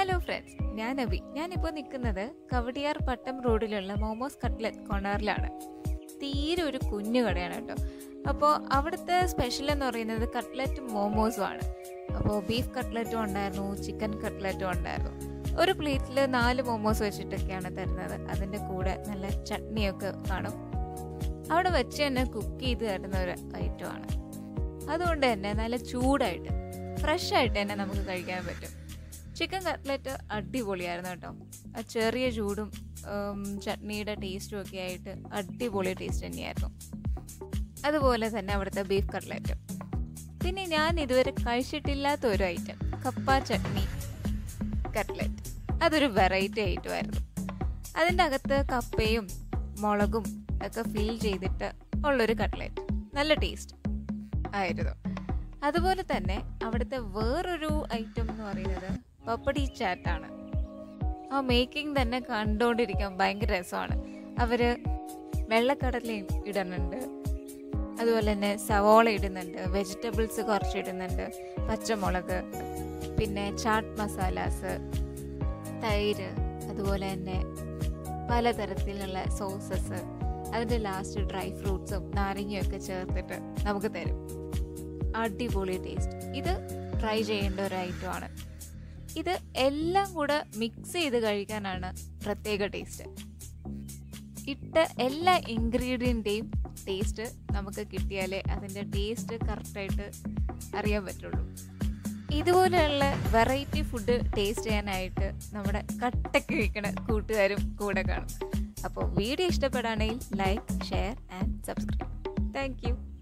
hello friends ഞാൻ അബി ഞാനിപ്പോൾ നിൽക്കുന്നത് കവടിയാർ പട്ടം റോഡിലുള്ള മോമോസ് കട്ട്ലറ്റ് കോർണറിലാണ് തീരെ ഒരു കുഞ്ഞു കടയാണ് കേട്ടോ അപ്പോൾ അവിടുത്തെ സ്പെഷ്യൽ എന്ന് പറയുന്നത് കട്ട്ലറ്റും മോമോസും ആണ് അപ്പോൾ ബീഫ് കട്ട്ലറ്റും ഉണ്ടായിരുന്നു ചിക്കൻ കട്ട്ലറ്റും ഉണ്ടായിരുന്നു ഒരു പ്ലേറ്റിൽ നാല് മോമോസ് വെച്ചിട്ടൊക്കെയാണ് തരുന്നത് അതിൻ്റെ കൂടെ നല്ല ചട്നിയൊക്കെ കാണും അവിടെ വെച്ച് തന്നെ കുക്ക് ചെയ്ത് തരുന്ന ഒരു ഐറ്റമാണ് അതുകൊണ്ട് തന്നെ നല്ല ചൂടായിട്ട് ഫ്രഷ് ആയിട്ട് തന്നെ നമുക്ക് കഴിക്കാൻ പറ്റും ചിക്കൻ കട്ട്ലറ്റ് അടിപൊളിയായിരുന്നു കേട്ടോ ആ ചെറിയ ചൂടും ഉം, ചട്നിയുടെ ടേസ്റ്റും ഒക്കെ ആയിട്ട് അടിപൊളി ടേസ്റ്റ് തന്നെയായിരുന്നു അതുപോലെ തന്നെ അവിടുത്തെ ബീഫ് കട്ട്ലറ്റ് പിന്നെ ഞാൻ ഇതുവരെ കഴിച്ചിട്ടില്ലാത്ത ഒരു ഐറ്റം കപ്പ ചട്നി കട്ട്ലറ്റ് അതൊരു വെറൈറ്റി ഐറ്റമായിരുന്നു അതിൻ്റെ അകത്ത് കപ്പയും മുളകും ഒക്കെ ഫിൽ ചെയ്തിട്ട് ഉള്ളൊരു കട്ട്ലറ്റ് നല്ല ടേസ്റ്റ് ആയിരുന്നു അതുപോലെ തന്നെ അവിടുത്തെ വേറൊരു ഐറ്റം എന്ന് പറയുന്നത് പപ്പടി ചാറ്റാണ് ആ മേക്കിംഗ് തന്നെ കണ്ടുകൊണ്ടിരിക്കാൻ ഭയങ്കര രസമാണ് അവര് വെള്ളക്കടലയും ഇടുന്നുണ്ട് അതുപോലെ തന്നെ സവോള ഇടുന്നുണ്ട് വെജിറ്റബിൾസ് കുറച്ച് ഇടുന്നുണ്ട് പച്ചമുളക് പിന്നെ ചാട്ട് മസാലാസ് തൈര് അതുപോലെ തന്നെ പലതരത്തിലുള്ള സോസസ് അതിൻ്റെ ലാസ്റ്റ് ഡ്രൈ ഫ്രൂട്ട്സും നാരങ്ങയൊക്കെ ചേർത്തിട്ട് നമുക്ക് തരും അടിപൊളി ടേസ്റ്റ് ഇത് ട്രൈ ചെയ്യേണ്ട ഒരു ഐറ്റമാണ് ഇത് എല്ലാം കൂടെ മിക്സ് ചെയ്ത് കഴിക്കാനാണ് പ്രത്യേക ടേസ്റ്റ് ഇട്ട എല്ലാ ഇൻഗ്രീഡിയൻറ്റെയും ടേസ്റ്റ് നമുക്ക് കിട്ടിയാലേ അതിൻ്റെ ടേസ്റ്റ് കറക്റ്റായിട്ട് അറിയാൻ പറ്റുള്ളൂ ഇതുപോലെയുള്ള വെറൈറ്റി ഫുഡ് ടേസ്റ്റ് ചെയ്യാനായിട്ട് നമ്മുടെ കട്ടയ്ക്ക് വയ്ക്കണ കൂട്ടുകാരും കൂടെ കാണും അപ്പോൾ വീഡിയോ ഇഷ്ടപ്പെടുകയാണെങ്കിൽ like share and subscribe thank U